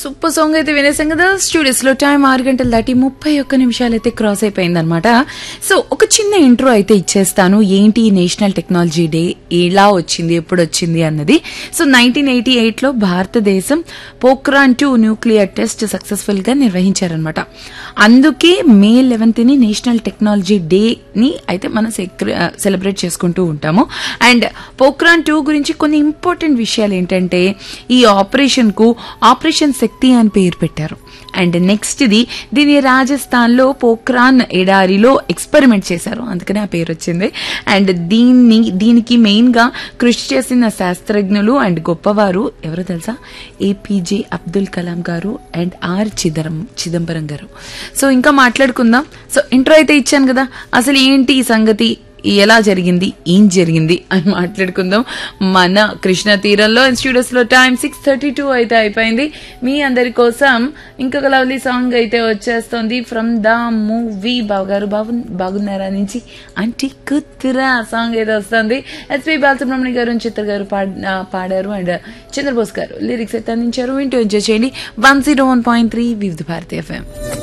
super song అయితే వినేసాం కదా studios లో టైం ఆరు గంటల దాటి ముప్పై ఒక్క నిమిషాలు అయితే క్రాస్ అయిపోయింది అనమాట సో ఒక చిన్న ఇంట్రో అయితే ఇచ్చేస్తాను ఏంటి నేషనల్ టెక్నాలజీ డే ఎలా వచ్చింది ఎప్పుడు వచ్చింది అన్నది సో నైన్టీన్ ఎయిటీ ఎయిట్ లో భారతదేశం Pokhran two nuclear test successful గా నిర్వహించారనమాట అందుకే మే లెవెన్త్ ని నేషనల్ టెక్నాలజీ డే ని అయితే మనం సెలబ్రేట్ చేసుకుంటూ ఉంటాము అండ్ పోక్రాన్ టూ గురించి కొన్ని ఇంపార్టెంట్ విషయాలు ఏంటంటే ఈ ఆపరేషన్ కు ఆపరేషన్ శక్తి అని పేరు పెట్టారు అండ్ నెక్స్ట్ ఇది దీని రాజస్థాన్ లో పోక్రాన్ ఎడారిలో ఎక్స్పెరిమెంట్ చేశారు అందుకనే ఆ పేరు వచ్చింది అండ్ దీన్ని దీనికి మెయిన్ గా కృషి చేసిన శాస్త్రజ్ఞులు అండ్ గొప్పవారు ఎవరో తెలుసా ఏపీజే అబ్దుల్ కలాం గారు అండ్ ఆర్ చిదరం చిదంబరం గారు సో ఇంకా మాట్లాడుకుందాం సో ఇంట్రో అయితే ఇచ్చాను కదా అసలు ఏంటి ఈ సంగతి ఎలా జరిగింది ఏం జరిగింది అని మాట్లాడుకుందాం మన కృష్ణ తీరంలో స్టూడియోస్ లో టైం సిక్స్ థర్టీ టూ అయితే అయిపోయింది మీ అందరి కోసం ఇంకొక లవ్లీ సాంగ్ అయితే వచ్చేస్తుంది ఫ్రమ్ ద మూవీ బావగారు బాగు బాగున్నారా నుంచి అంటి కుత్తురా సాంగ్ అయితే వస్తుంది ఎస్పి బాలసుబ్రహ్మణ్య గారు చిత్ర గారు పాడారు అండ్ చంద్రబోస్ గారు లిరిక్స్ అయితే అందించారు వింటూ ఎంజాయ్ చేయండి one zero one point three Vividh Bharati FM